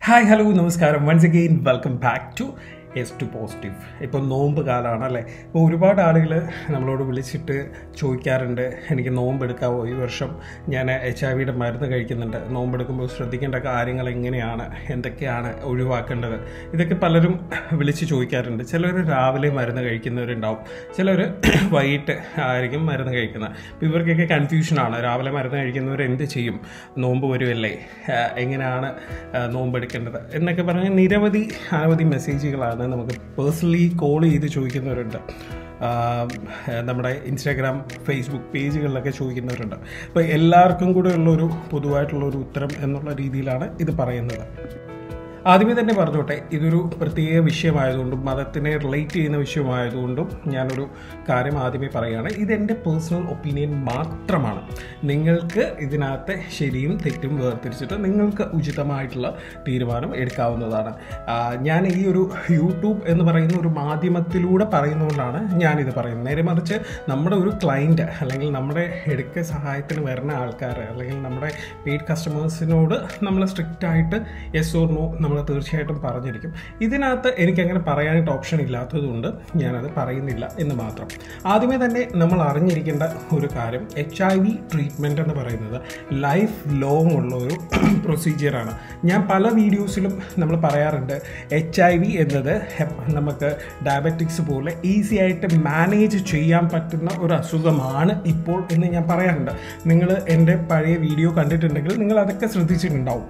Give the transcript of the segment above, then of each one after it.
hi hello നമസ്കാരം once again welcome back to S to positive ഇപ്പോൾ നോമ്പ് കാലമാണ് അല്ലേ ഇപ്പോൾ ഒരുപാട് ആളുകൾ നമ്മളോട് വിളിച്ചിട്ട് ചോദിക്കാറുണ്ട് എനിക്ക് നോമ്പ് എടുക്കാവോ ഈ വർഷം ഞാൻ എച്ച് ഐ വിയുടെ മരുന്ന് കഴിക്കുന്നുണ്ട് നോമ്പ് എടുക്കുമ്പോൾ ശ്രദ്ധിക്കേണ്ട കാര്യങ്ങൾ എങ്ങനെയാണ് എന്തൊക്കെയാണ് ഒഴിവാക്കേണ്ടത് ഇതൊക്കെ പലരും വിളിച്ച് ചോദിക്കാറുണ്ട് ചിലർ രാവിലെ മരുന്ന് കഴിക്കുന്നവരുണ്ടാവും ചിലർ വൈകിട്ട് ആയിരിക്കും മരുന്ന് കഴിക്കുന്നത് അപ്പോൾ ഇവർക്കൊക്കെ കൺഫ്യൂഷനാണ് രാവിലെ മരുന്ന് കഴിക്കുന്നവർ എന്ത് ചെയ്യും നോമ്പ് വരുമല്ലേ ആ, എങ്ങനെയാണ് ആ, നോമ്പ് എടുക്കേണ്ടത് എന്നൊക്കെ പറഞ്ഞ് നിരവധി അനവധി മെസ്സേജുകളാണ് നമുക്ക് പേഴ്സണലി കോൾ ചെയ്ത് ചോദിക്കുന്നവരുണ്ട് ആ, നമ്മുടെ ഇൻസ്റ്റാഗ്രാം ഫേസ്ബുക്ക് പേജുകളിലൊക്കെ ചോദിക്കുന്നവരുണ്ട് അപ്പോൾ എല്ലാവർക്കും കൂടെ ഉള്ളൊരു പൊതുവായിട്ടുള്ളൊരു ഉത്തരം എന്നുള്ള രീതിയിലാണ് ഇത് പറയുന്നത് ആദ്യമേ തന്നെ പറഞ്ഞോട്ടെ ഇതൊരു പ്രത്യേക വിഷയമായതുകൊണ്ടും മതത്തിനെ റിലേറ്റ് ചെയ്യുന്ന വിഷയമായതുകൊണ്ടും ഞാനൊരു കാര്യം ആദ്യമേ പറയുകയാണ് ഇതെൻ്റെ പേഴ്സണൽ ഒപ്പീനിയൻ മാത്രമാണ് നിങ്ങൾക്ക് ഇതിനകത്തെ ശരിയും തെറ്റും വേർതിരിച്ചിട്ട് നിങ്ങൾക്ക് ഉചിതമായിട്ടുള്ള തീരുമാനം എടുക്കാവുന്നതാണ് ആ, ഞാൻ ഈ ഒരു യൂട്യൂബ് എന്ന് പറയുന്ന ഒരു മാധ്യമത്തിലൂടെ പറയുന്നതുകൊണ്ടാണ് ഞാനിത് പറയുന്നത് നേരെ മറിച്ച് നമ്മുടെ ഒരു ക്ലയൻറ്റ് അല്ലെങ്കിൽ നമ്മുടെ എടുക്ക സഹായത്തിന് വരുന്ന ആൾക്കാർ അല്ലെങ്കിൽ നമ്മുടെ പെയ്ഡ് കസ്റ്റമേഴ്സിനോട് നമ്മൾ സ്ട്രിക്റ്റ് ആയിട്ട് യെസ് ഓർ നോ നമ്മൾ തീർച്ചയായിട്ടും പറഞ്ഞിരിക്കും ഇതിനകത്ത് എനിക്കങ്ങനെ പറയാനായിട്ട് ഓപ്ഷൻ ഇല്ലാത്തതുകൊണ്ട് ഞാനത് പറയുന്നില്ല എന്ന് മാത്രം ആദ്യമേ തന്നെ നമ്മൾ അറിഞ്ഞിരിക്കേണ്ട ഒരു കാര്യം എച്ച് ഐ വി ട്രീറ്റ്മെൻറ്റ് എന്ന് പറയുന്നത് ലൈഫ് ലോങ് ഉള്ള ഒരു പ്രൊസീജിയറാണ് ഞാൻ പല വീഡിയോസിലും നമ്മൾ പറയാറുണ്ട് എച്ച് ഐ വി എന്നത് ഹെപ്- നമുക്ക് ഡയബറ്റിക്സ് പോലെ ഈസി ആയിട്ട് മാനേജ് ചെയ്യാൻ പറ്റുന്ന ഒരു അസുഖമാണ് ഇപ്പോൾ എന്ന് ഞാൻ പറയാറുണ്ട് നിങ്ങൾ എൻ്റെ പഴയ വീഡിയോ കണ്ടിട്ടുണ്ടെങ്കിൽ നിങ്ങൾ അതൊക്കെ ശ്രദ്ധിച്ചിട്ടുണ്ടാവും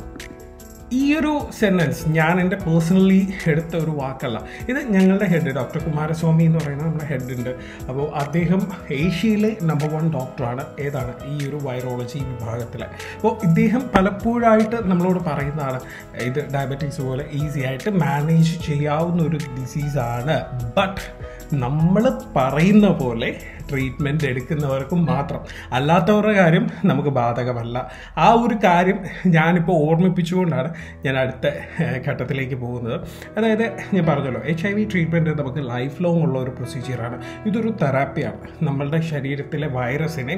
ഈ ഒരു സെൻറ്റൻസ് ഞാൻ എൻ്റെ പേഴ്സണലി എടുത്ത ഒരു വാക്കല്ല ഇത് ഞങ്ങളുടെ ഹെഡ് ഡോക്ടർ കുമാരസ്വാമി എന്ന് പറയുന്ന നമ്മുടെ ഹെഡ് ഉണ്ട് അപ്പോൾ അദ്ദേഹം ഏഷ്യയിലെ നമ്പർ വൺ ഡോക്ടറാണ് ഏതാണ് ഈ ഒരു വൈറോളജി വിഭാഗത്തിലെ അപ്പോൾ ഇദ്ദേഹം പലപ്പോഴായിട്ട് നമ്മളോട് പറയുന്നതാണ് ഇത് ഡയബറ്റിക്സ് പോലെ ഈസി ആയിട്ട് മാനേജ് ചെയ്യാവുന്ന ഒരു ഡിസീസാണ് ബട്ട് നമ്മൾ പറയുന്ന പോലെ ട്രീറ്റ്മെൻറ്റ് എടുക്കുന്നവർക്കും മാത്രം അല്ലാത്തവരുടെ കാര്യം നമുക്ക് ബാധകമല്ല ആ ഒരു കാര്യം ഞാനിപ്പോൾ ഓർമ്മിപ്പിച്ചുകൊണ്ടാണ് ഞാൻ അടുത്ത ഏഹ്, ഘട്ടത്തിലേക്ക് പോകുന്നത് അതായത് ഞാൻ പറഞ്ഞല്ലോ എച്ച് ഐ വി ട്രീറ്റ്മെൻറ്റ് നമുക്ക് ലൈഫ് ലോങ് ഉള്ള ഒരു പ്രൊസീജിയറാണ് ഇതൊരു തെറാപ്പിയാണ് നമ്മളുടെ ശരീരത്തിലെ വൈറസിനെ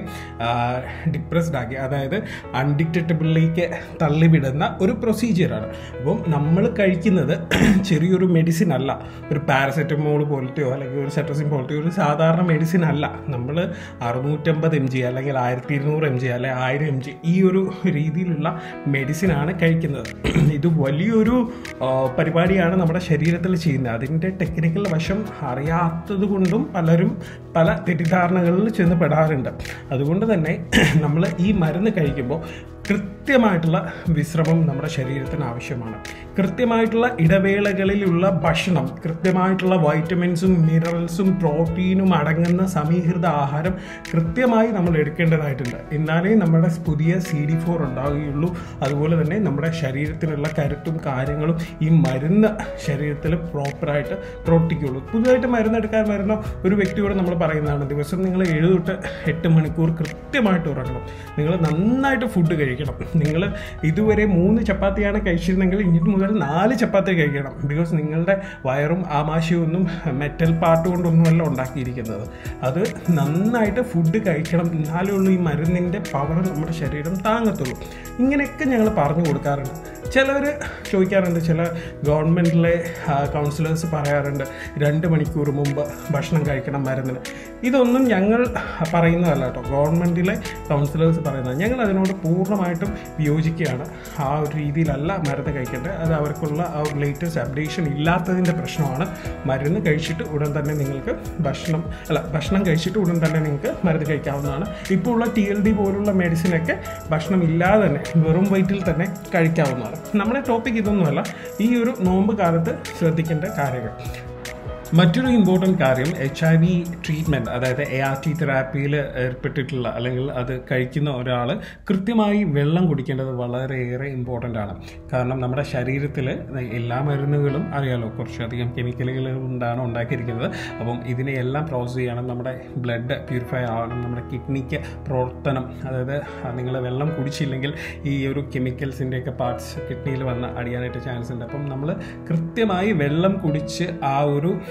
ഡിപ്രസ്ഡ് ആക്കി അതായത് അൺഡിക്റ്റബിളിലേക്ക് തള്ളിവിടുന്ന ഒരു പ്രൊസീജിയറാണ് അപ്പം നമ്മൾ കഴിക്കുന്നത് ചെറിയൊരു മെഡിസിൻ അല്ല ഒരു പാരസെറ്റമോൾ പോലത്തെയോ അല്ലെങ്കിൽ ഒരു സെട്രസിൻ പോലത്തെയോ ഒരു സാധാരണ മെഡിസിൻ അല്ല നമ്മൾ അറുന്നൂറ്റമ്പത് എം ജി അല്ലെങ്കിൽ ആയിരത്തി ഇരുന്നൂറ് എം ജി അല്ലെങ്കിൽ ആയിരം എം ജി ഈ ഒരു രീതിയിലുള്ള മെഡിസിനാണ് കഴിക്കുന്നത് ഇത് വലിയൊരു ആ, പരിപാടിയാണ് നമ്മുടെ ശരീരത്തിൽ ചെയ്യുന്നത് അതിൻ്റെ ടെക്നിക്കൽ വശം അറിയാത്തത് കൊണ്ടും പലരും പല തെറ്റിദ്ധാരണകളിൽ ചെന്ന് പെടാറുണ്ട് അതുകൊണ്ട് തന്നെ നമ്മൾ ഈ മരുന്ന് കഴിക്കുമ്പോൾ കൃത്യമായിട്ടുള്ള വിശ്രമം നമ്മുടെ ശരീരത്തിന് ആവശ്യമാണ് കൃത്യമായിട്ടുള്ള ഇടവേളകളിലുള്ള ഭക്ഷണം കൃത്യമായിട്ടുള്ള വൈറ്റമിൻസും മിനറൽസും പ്രോട്ടീനും അടങ്ങുന്ന സമീകൃത ആഹാരം കൃത്യമായി നമ്മൾ എടുക്കേണ്ടതായിട്ടുണ്ട് എന്നാലേ നമ്മുടെ പുതിയ സി ഡി ഫോർ ഉണ്ടാവുകയുള്ളൂ അതുപോലെ തന്നെ നമ്മുടെ ശരീരത്തിനുള്ള കരുത്തും കാര്യങ്ങളും ഈ മരുന്ന് ശരീരത്തിൽ പ്രോപ്പറായിട്ട് പ്രവർത്തിക്കുകയുള്ളൂ പുതുതായിട്ട് മരുന്നെടുക്കാൻ വരുന്ന ഒരു വ്യക്തിയോട് നമ്മൾ പറയുന്നതാണ് ദിവസം നിങ്ങൾ ഏഴ് തൊട്ട് എട്ട് മണിക്കൂർ കൃത്യമായിട്ട് ഉറങ്ങണം നിങ്ങൾ നന്നായിട്ട് ഫുഡ് കഴിക്കണം നിങ്ങൾ ഇതുവരെ മൂന്ന് ചപ്പാത്തിയാണ് കഴിച്ചിരുന്നെങ്കിൽ ഇനി മുതൽ നാല് ചപ്പാത്തി കഴിക്കണം ബിക്കോസ് നിങ്ങളുടെ വയറും ആമാശയവും ഒന്നും മെറ്റൽ പാർട്ട് കൊണ്ടൊന്നുമല്ല ഉണ്ടാക്കിയിരിക്കുന്നത് അത് നന്നായിട്ട് ഫുഡ് കഴിക്കണം എന്നാലേ ഉള്ളൂ ഈ മരുന്നിൻ്റെ പവർ നമ്മുടെ ശരീരം താങ്ങത്തുള്ളൂ ഇങ്ങനെയൊക്കെ ഞങ്ങൾ പറഞ്ഞു കൊടുക്കാറുണ്ട് ചിലവർ ചോദിക്കാറുണ്ട് ചില ഗവൺമെൻറ്റിലെ കൗൺസിലേഴ്സ് പറയാറുണ്ട് രണ്ട് മണിക്കൂർ മുമ്പ് ഭക്ഷണം കഴിക്കണം മരുന്നിന് ഇതൊന്നും ഞങ്ങൾ പറയുന്നതല്ല കേട്ടോ ഗവൺമെൻറ്റിലെ കൗൺസിലേഴ്സ് പറയുന്നത് ഞങ്ങൾ അതിനോട് പൂർണ്ണമായിട്ടും വിയോജിക്കുകയാണ് ആ ഒരു രീതിയിലല്ല മരുന്ന് കഴിക്കേണ്ടത് അത് അവർക്കുള്ള ആ ഒരു ലേറ്റസ്റ്റ് അപ്ഡേഷൻ ഇല്ലാത്തതിൻ്റെ പ്രശ്നമാണ് മരുന്ന് കഴിച്ചിട്ട് ഉടൻ തന്നെ നിങ്ങൾക്ക് ഭക്ഷണം അല്ല ഭക്ഷണം കഴിച്ചിട്ട് ഉടൻ തന്നെ നിങ്ങൾക്ക് മരുന്ന് കഴിക്കാവുന്നതാണ് ഇപ്പോൾ ഉള്ള ടി എൽ ഡി പോലുള്ള മെഡിസിനൊക്കെ ഭക്ഷണം ഇല്ലാതെ തന്നെ വെറും വയറ്റിൽ തന്നെ കഴിക്കാവുന്നതാണ് നമ്മുടെ ടോപ്പിക് ഇതൊന്നുമല്ല ഈ ഒരു നോമ്പ് കാലത്ത് ശ്രദ്ധിക്കേണ്ട കാര്യങ്ങൾ മറ്റൊരു ഇമ്പോർട്ടൻറ്റ് കാര്യം എച്ച് ഐ വി ട്രീറ്റ്മെൻറ്റ് അതായത് എ ആർ ടി തെറാപ്പിയിൽ ഏർപ്പെട്ടിട്ടുള്ള അല്ലെങ്കിൽ അത് കഴിക്കുന്ന ഒരാൾ കൃത്യമായി വെള്ളം കുടിക്കേണ്ടത് വളരെയേറെ ഇമ്പോർട്ടൻ്റ് ആണ് കാരണം നമ്മുടെ ശരീരത്തിൽ എല്ലാ മരുന്നുകളും അറിയാലോ കുറച്ചധികം കെമിക്കലുകൾ കൊണ്ടാണ് ഉണ്ടാക്കിയിരിക്കുന്നത് അപ്പം ഇതിനെ എല്ലാം പ്രോസസ് ചെയ്യണം നമ്മുടെ ബ്ലഡ് പ്യൂരിഫൈ ആവണം നമ്മുടെ കിഡ്നിക്ക് പ്രവർത്തനം അതായത് നിങ്ങൾ വെള്ളം കുടിച്ചില്ലെങ്കിൽ ഈ ഒരു കെമിക്കൽസിൻ്റെയൊക്കെ പാർട്സ് കിഡ്നിയിൽ വന്ന് അടിയാനായിട്ട് ചാൻസ് ഉണ്ട് അപ്പം നമ്മൾ കൃത്യമായി വെള്ളം കുടിച്ച് ആ ഒരു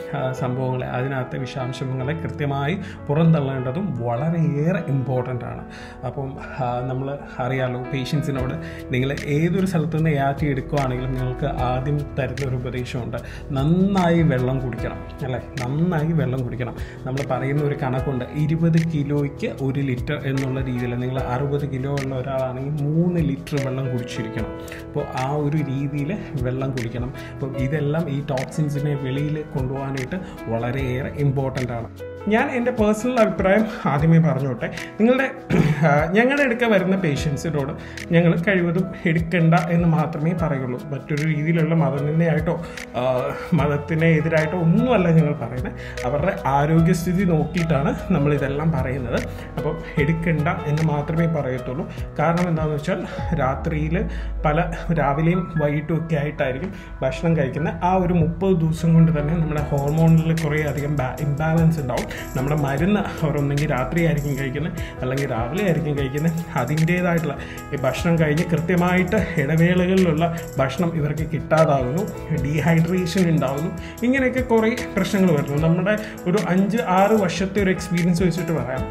സംഭവങ്ങളെ അതിനകത്തെ വിഷാംശങ്ങളെ കൃത്യമായി പുറന്തള്ളേണ്ടതും വളരെയേറെ ഇമ്പോർട്ടൻ്റ് ആണ് അപ്പം നമ്മൾ അറിയാലോ പേഷ്യൻസിനോട് നിങ്ങൾ ഏതൊരു സ്ഥലത്തു നിന്ന് യാത്ര എടുക്കുകയാണെങ്കിലും നിങ്ങൾക്ക് ആദ്യം തരുന്ന ഒരു ഉപദേശമുണ്ട് നന്നായി വെള്ളം കുടിക്കണം അല്ലേ നന്നായി വെള്ളം കുടിക്കണം നമ്മൾ പറയുന്ന ഒരു കണക്കുണ്ട് ഇരുപത് കിലോയ്ക്ക് ഒരു ലിറ്റർ എന്നുള്ള രീതിയിൽ നിങ്ങൾ അറുപത് കിലോ ഉള്ള ഒരാളാണെങ്കിൽ മൂന്ന് ലിറ്റർ വെള്ളം കുടിച്ചിരിക്കണം അപ്പോൾ ആ ഒരു രീതിയിൽ വെള്ളം കുടിക്കണം അപ്പോൾ ഇതെല്ലാം ഈ ടോക്സിൻസിനെ വെളിയിൽ കൊണ്ടുപോകാനായിട്ട് വളരെയേറെ ഇമ്പോർട്ടൻ്റ് ആണ് ഞാൻ എൻ്റെ പേഴ്സണൽ അഭിപ്രായം ആദ്യമേ പറഞ്ഞോട്ടെ നിങ്ങളുടെ ഞങ്ങളുടെ എടുക്കാൻ വരുന്ന പേഷ്യൻസിനോട് ഞങ്ങൾ കഴിവതും എടുക്കണ്ട എന്ന് മാത്രമേ പറയുള്ളൂ മറ്റൊരു രീതിയിലുള്ള മതനിന്ദയായിട്ടോ മതത്തിന് എതിരായിട്ടോ ഒന്നുമല്ല ഞങ്ങൾ പറയുന്നത് അവരുടെ ആരോഗ്യസ്ഥിതി നോക്കിയിട്ടാണ് നമ്മൾ ഇതെല്ലാം പറയുന്നത് അപ്പം എടുക്കണ്ട എന്ന് മാത്രമേ പറയത്തുള്ളൂ കാരണം എന്താണെന്ന് വെച്ചാൽ രാത്രിയിൽ പല രാവിലെയും വൈകിട്ടും ഒക്കെ ആയിട്ടായിരിക്കും ഭക്ഷണം കഴിക്കുന്നത് ആ ഒരു മുപ്പത് ദിവസം കൊണ്ട് തന്നെ നമ്മുടെ ഹോർമോണിൽ കുറേ അധികം ഇംബാലൻസ് ഉണ്ടാവും നമ്മുടെ മരുന്ന് അവർ ഒന്നെങ്കിൽ രാത്രി ആയിരിക്കും കഴിക്കുന്നത് അല്ലെങ്കിൽ രാവിലെ ആയിരിക്കും കഴിക്കുന്നത് അതിൻ്റേതായിട്ടുള്ള ഈ ഭക്ഷണം കഴിഞ്ഞ് കൃത്യമായിട്ട് ഇടവേളകളിലുള്ള ഭക്ഷണം ഇവർക്ക് കിട്ടാതാകുന്നു ഡീഹൈഡ്രേഷൻ ഉണ്ടാകുന്നു ഇങ്ങനെയൊക്കെ കുറേ പ്രശ്നങ്ങൾ വരുന്നു നമ്മുടെ ഒരു അഞ്ച് ആറ് വർഷത്തെ ഒരു എക്സ്പീരിയൻസ് വെച്ചിട്ട് പറയാം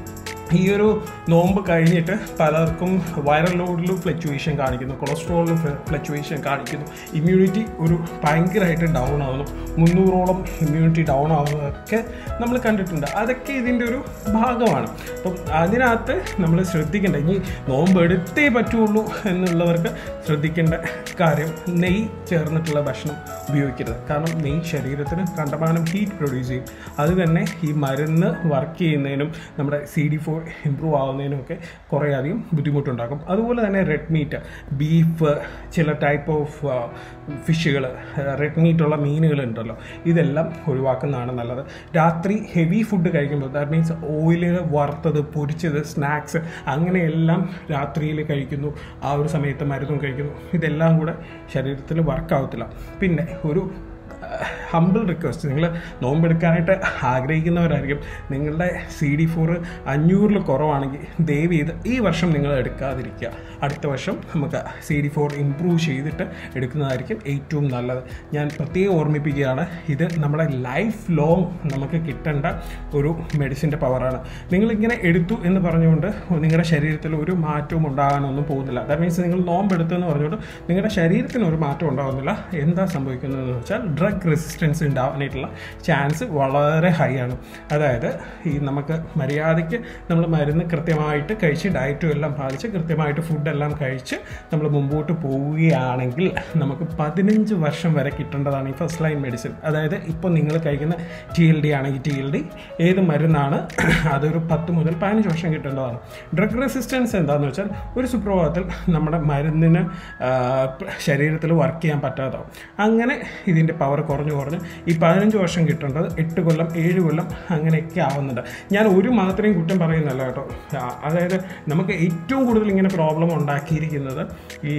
ഈ ഒരു നോമ്പ് കഴിഞ്ഞിട്ട് പലർക്കും വൈറൽ ലോഡിൽ ഫ്ലക്ച്വേഷൻ കാണിക്കുന്നു കൊളസ്ട്രോളിൽ ഫ്ലക്ച്വേഷൻ കാണിക്കുന്നു ഇമ്മ്യൂണിറ്റി ഒരു ഭയങ്കരമായിട്ട് ഡൗൺ ആവുന്നു മുന്നൂറോളം ഇമ്മ്യൂണിറ്റി ഡൗൺ ആവുന്നതൊക്കെ നമ്മൾ കണ്ടിട്ടുണ്ട് അതൊക്കെ ഇതിൻ്റെ ഒരു ഭാഗമാണ് അപ്പം അതിനകത്ത് നമ്മൾ ശ്രദ്ധിക്കേണ്ട ഇനി നോമ്പ് എടുത്തേ പറ്റുള്ളൂ എന്നുള്ളവർക്ക് ശ്രദ്ധിക്കേണ്ട കാര്യം നെയ്യ് ചേർന്നിട്ടുള്ള ഭക്ഷണം ഉപയോഗിക്കരുത് കാരണം നെയ്യ് ശരീരത്തിന് കണ്ടമാനം ഹീറ്റ് പ്രൊഡ്യൂസ് ചെയ്യും അത് തന്നെ ഈ മരുന്ന് വർക്ക് ചെയ്യുന്നതിനും നമ്മുടെ സി ഡി ഫോർ ഇമ്പ്രൂവ് ആവുന്നതിനൊക്കെ കുറേ അധികം ബുദ്ധിമുട്ടുണ്ടാക്കും അതുപോലെ തന്നെ റെഡ് മീറ്റ് ബീഫ് ചില ടൈപ്പ് ഓഫ് ഫിഷുകൾ റെഡ് മീറ്റുള്ള മീനുകളുണ്ടല്ലോ ഇതെല്ലാം ഒഴിവാക്കുന്നതാണ് നല്ലത് രാത്രി ഹെവി ഫുഡ് കഴിക്കുമ്പോൾ ദാറ്റ് മീൻസ് ഓയിലിൽ വറുത്തത് പൊരിച്ചത് സ്നാക്സ് അങ്ങനെയെല്ലാം രാത്രിയിൽ കഴിക്കുന്നു ആ ഒരു സമയത്ത് മരുന്നും കഴിക്കുന്നു ഇതെല്ലാം കൂടെ ശരീരത്തിൽ വർക്കാവത്തില്ല പിന്നെ ഒരു ഹമ്പിൾ റിക്വസ്റ്റ് നിങ്ങൾ നോമ്പെടുക്കാനായിട്ട് ആഗ്രഹിക്കുന്നവരായിരിക്കും നിങ്ങളുടെ സി ഡി ഫോർ അഞ്ഞൂറിൽ കുറവാണെങ്കിൽ ദയവ് ചെയ്ത് ഈ വർഷം നിങ്ങൾ എടുക്കാതിരിക്കുക അടുത്ത വർഷം നമുക്ക് സി ഡി ഫോർ ഇമ്പ്രൂവ് ചെയ്തിട്ട് എടുക്കുന്നതായിരിക്കും ഏറ്റവും നല്ലത് ഞാൻ പ്രത്യേകം ഓർമ്മിപ്പിക്കുകയാണ് ഇത് നമ്മുടെ ലൈഫ് ലോങ് നമുക്ക് കിട്ടേണ്ട ഒരു മെഡിസിൻ്റെ പവറാണ് നിങ്ങളിങ്ങനെ എടുത്തു എന്ന് പറഞ്ഞുകൊണ്ട് നിങ്ങളുടെ ശരീരത്തിൽ ഒരു മാറ്റവും ഉണ്ടാകാനൊന്നും പോകുന്നില്ല ദാറ്റ് മീൻസ് നിങ്ങൾ നോമ്പെടുത്തു എന്ന് പറഞ്ഞുകൊണ്ട് നിങ്ങളുടെ ശരീരത്തിന് ഒരു മാറ്റം ഉണ്ടാകുന്നില്ല എന്താ സംഭവിക്കുന്നതെന്ന് വെച്ചാൽ ഡ്രഗ് റെസിസ്റ്റൻസ് ഉണ്ടാവാനായിട്ടുള്ള ചാൻസ് വളരെ ഹൈ ആണ് അതായത് ഈ നമുക്ക് മര്യാദയ്ക്ക് നമ്മൾ മരുന്ന് കൃത്യമായിട്ട് കഴിച്ച് ഡയറ്റും എല്ലാം പാലിച്ച് കൃത്യമായിട്ട് ഫുഡെല്ലാം കഴിച്ച് നമ്മൾ മുമ്പോട്ട് പോവുകയാണെങ്കിൽ നമുക്ക് പതിനഞ്ച് വർഷം വരെ കിട്ടേണ്ടതാണ് ഈ ഫസ്റ്റ് ലൈൻ മെഡിസിൻ അതായത് ഇപ്പോൾ നിങ്ങൾ കഴിക്കുന്ന ടി എൽ ഡി ആണെങ്കിൽ ടി എൽ ഡി ഏത് മരുന്നാണ് അതൊരു പത്ത് മുതൽ പതിനഞ്ച് വർഷം കിട്ടേണ്ടതാണ് ഡ്രഗ് റെസിസ്റ്റൻസ് എന്താണെന്ന് വെച്ചാൽ ഒരു സുപ്രഭാതത്തിൽ നമ്മുടെ മരുന്നിന് ശരീരത്തിൽ വർക്ക് ചെയ്യാൻ പറ്റാതാവും അങ്ങനെ ഇതിൻ്റെ പവർ കുറഞ്ഞു കുറഞ്ഞ് ഈ പതിനഞ്ച് വർഷം കിട്ടേണ്ടത് എട്ട് കൊല്ലം ഏഴ് കൊല്ലം അങ്ങനെയൊക്കെ ആവുന്നുണ്ട് ഞാൻ ഒരു മാത്രമേ കുറ്റം പറയുന്നല്ല കേട്ടോ അതായത് നമുക്ക് ഏറ്റവും കൂടുതൽ ഇങ്ങനെ പ്രോബ്ലം ഉണ്ടാക്കിയിരിക്കുന്നത് ഈ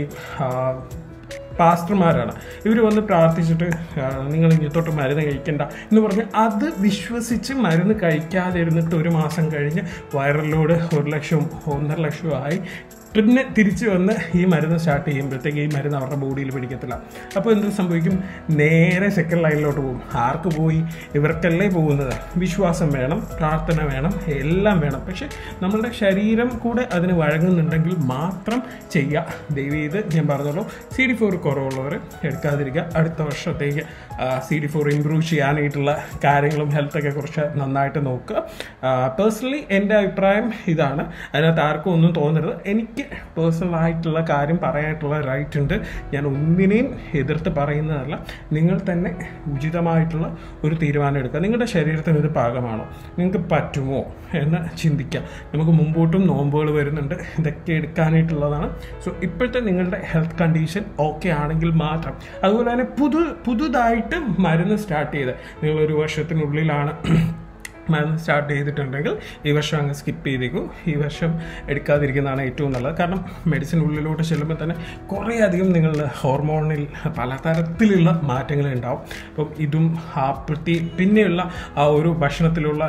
പാസ്റ്റർമാരാണ് ഇവർ വന്ന് പ്രാർത്ഥിച്ചിട്ട് നിങ്ങൾ ഇങ്ങോട്ട് മരുന്ന് കഴിക്കണ്ട എന്ന് പറഞ്ഞ് അത് വിശ്വസിച്ച് മരുന്ന് കഴിക്കാതെ ഇരുന്നിട്ട് ഒരു മാസം കഴിഞ്ഞ് വൈറലിലൂടെ ഒരു ലക്ഷവും ഒന്നര ലക്ഷവും ആയി പിന്നെ തിരിച്ചു വന്ന് ഈ മരുന്ന് സ്റ്റാർട്ട് ചെയ്യുമ്പോഴത്തേക്ക് ഈ മരുന്ന് അവരുടെ ബോഡിയിൽ പിടിക്കത്തില്ല അപ്പോൾ എന്ത് സംഭവിക്കും നേരെ സെക്കൻഡ് ലൈനിലോട്ട് പോകും ആർക്ക് പോയി ഇവർക്കല്ലേ പോകുന്നത് വിശ്വാസം വേണം പ്രാർത്ഥന വേണം എല്ലാം വേണം പക്ഷെ നമ്മളുടെ ശരീരം കൂടെ അതിന് വഴങ്ങുന്നുണ്ടെങ്കിൽ മാത്രം ചെയ്യുക ദയവ് ചെയ്ത് ഞാൻ പറഞ്ഞോളൂ സി ഡി ഫോർ കുറവുള്ളവർ എടുക്കാതിരിക്കുക അടുത്ത വർഷത്തേക്ക് സി ഡി ഫോർ ഇമ്പ്രൂവ് ചെയ്യാനായിട്ടുള്ള കാര്യങ്ങളും ഹെൽത്തൊക്കെ കുറച്ച് നന്നായിട്ട് നോക്കുക പേഴ്സണലി എൻ്റെ അഭിപ്രായം ഇതാണ് അതിനകത്ത് ആർക്കും ഒന്നും തോന്നരുത് എനിക്ക് എനിക്ക് പേഴ്സണൽ ആയിട്ടുള്ള കാര്യം പറയാനായിട്ടുള്ള റൈറ്റ് ഉണ്ട് ഞാൻ ഒന്നിനെയും എതിർത്ത് പറയുന്നതല്ല നിങ്ങൾ തന്നെ ഉചിതമായിട്ടുള്ള ഒരു തീരുമാനം എടുക്കുക നിങ്ങളുടെ ശരീരത്തിന് ഇത് പാകമാണോ നിങ്ങൾക്ക് പറ്റുമോ എന്ന് ചിന്തിക്കാം നമുക്ക് മുമ്പോട്ടും നോമ്പുകൾ വരുന്നുണ്ട് ഇതൊക്കെ എടുക്കാനായിട്ടുള്ളതാണ് സോ ഇപ്പോഴത്തെ നിങ്ങളുടെ ഹെൽത്ത് കണ്ടീഷൻ ഓക്കെ ആണെങ്കിൽ മാത്രം അതുപോലെ തന്നെ പുതു പുതുതായിട്ട് മരുന്ന് സ്റ്റാർട്ട് ചെയ്ത് നിങ്ങളൊരു വർഷത്തിനുള്ളിലാണ് മരുന്ന് സ്റ്റാർട്ട് ചെയ്തിട്ടുണ്ടെങ്കിൽ ഈ വർഷം അങ്ങ് സ്കിപ്പ് ചെയ്തേക്കും ഈ വർഷം എടുക്കാതിരിക്കുന്നതാണ് ഏറ്റവും നല്ലത് കാരണം മെഡിസിൻ ഉള്ളിലോട്ട് ചെല്ലുമ്പോൾ തന്നെ കുറേ അധികം നിങ്ങളുടെ ഹോർമോണിൽ പലതരത്തിലുള്ള മാറ്റങ്ങൾ ഉണ്ടാവും അപ്പം ഇതും ആ പ്രതി പിന്നെയുള്ള ആ ഒരു ഭക്ഷണത്തിലുള്ള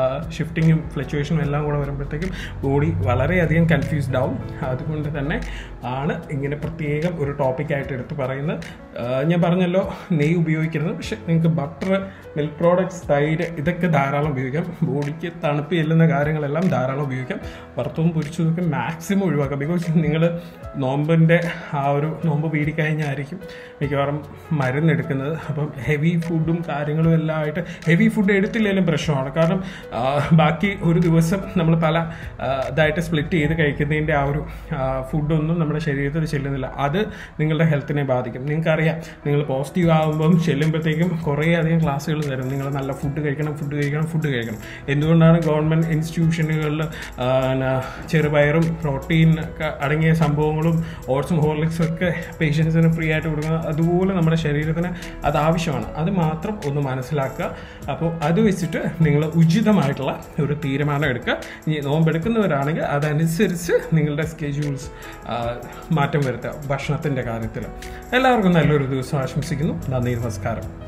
ഷിഫ്റ്റിങ്ങും ഫ്ലക്ച്വേഷനും എല്ലാം കൂടെ വരുമ്പോഴത്തേക്കും ബോഡി വളരെയധികം കൺഫ്യൂസ്ഡ് ആവും അതുകൊണ്ട് തന്നെ ആണ് ഇങ്ങനെ പ്രത്യേകം ഒരു ടോപ്പിക്കായിട്ട് എടുത്ത് പറയുന്നത് ആ, ഞാൻ പറഞ്ഞല്ലോ നെയ്യ് ഉപയോഗിക്കരുത് പക്ഷെ നിങ്ങൾക്ക് ബട്ടർ മിൽക്ക് പ്രോഡക്ട്സ് തൈര് ഇതൊക്കെ ധാരാളം ഉപയോഗിക്കാം ബോഡിക്ക് തണുപ്പ് ചെല്ലുന്ന കാര്യങ്ങളെല്ലാം ധാരാളം ഉപയോഗിക്കാം വറുത്തതും പൊരിച്ചതൊക്കെ മാക്സിമം ഒഴിവാക്കാം ബിക്കോസ് നിങ്ങൾ നോമ്പിൻ്റെ ആ ഒരു നോമ്പ് വീടിക്കഴിഞ്ഞായിരിക്കും മിക്കവാറും മരുന്നെടുക്കുന്നത് അപ്പം ഹെവി ഫുഡും കാര്യങ്ങളും എല്ലാം ആയിട്ട് ഹെവി ഫുഡ് എടുത്തില്ലെങ്കിലും പ്രശ്നമാണ് കാരണം ആ, ബാക്കി ഒരു ദിവസം നമ്മൾ പല ആ, ഇതായിട്ട് സ്പ്ലിറ്റ് ചെയ്ത് കഴിക്കുന്നതിൻ്റെ ആ ഒരു ഫുഡൊന്നും നമ്മുടെ ശരീരത്തിൽ ചെല്ലുന്നില്ല അത് നിങ്ങളുടെ ഹെൽത്തിനെ ബാധിക്കും നിങ്ങൾക്കറിയാം നിങ്ങൾ പോസിറ്റീവ് ആകുമ്പം ചെല്ലുമ്പോഴത്തേക്കും കുറേ അധികം ക്ലാസ്സുകൾ തരും നിങ്ങൾ നല്ല ഫുഡ് കഴിക്കണം ഫുഡ് കഴിക്കണം ഫുഡ് കഴിക്കണം എന്തുകൊണ്ടാണ് ഗവൺമെൻറ് ഇൻസ്റ്റിറ്റ്യൂഷനുകളിൽ ചെറുപയറും പ്രോട്ടീൻ ഒക്കെ അടങ്ങിയ സംഭവങ്ങളും ഓട്സും ഹോർലിക്സും ഒക്കെ പേഷ്യൻസിന് ഫ്രീ ആയിട്ട് കൊടുക്കുന്നത് അതുപോലെ നമ്മുടെ ശരീരത്തിന് അത് ആവശ്യമാണ് അത് മാത്രം ഒന്ന് മനസ്സിലാക്കുക അപ്പോൾ അത് വെച്ചിട്ട് നിങ്ങൾ ഉചിതമായിട്ടുള്ള ഒരു തീരുമാനം എടുക്കുക ഇനി നോമ്പെടുക്കുന്നവരാണെങ്കിൽ അതനുസരിച്ച് നിങ്ങളുടെ സ്കെഡ്യൂൾസ് മാറ്റം വരുത്തുക ഭക്ഷണത്തിൻ്റെ കാര്യത്തിൽ എല്ലാവർക്കും നല്ലൊരു ദിവസം ആശംസിക്കുന്നു നന്ദി നമസ്കാരം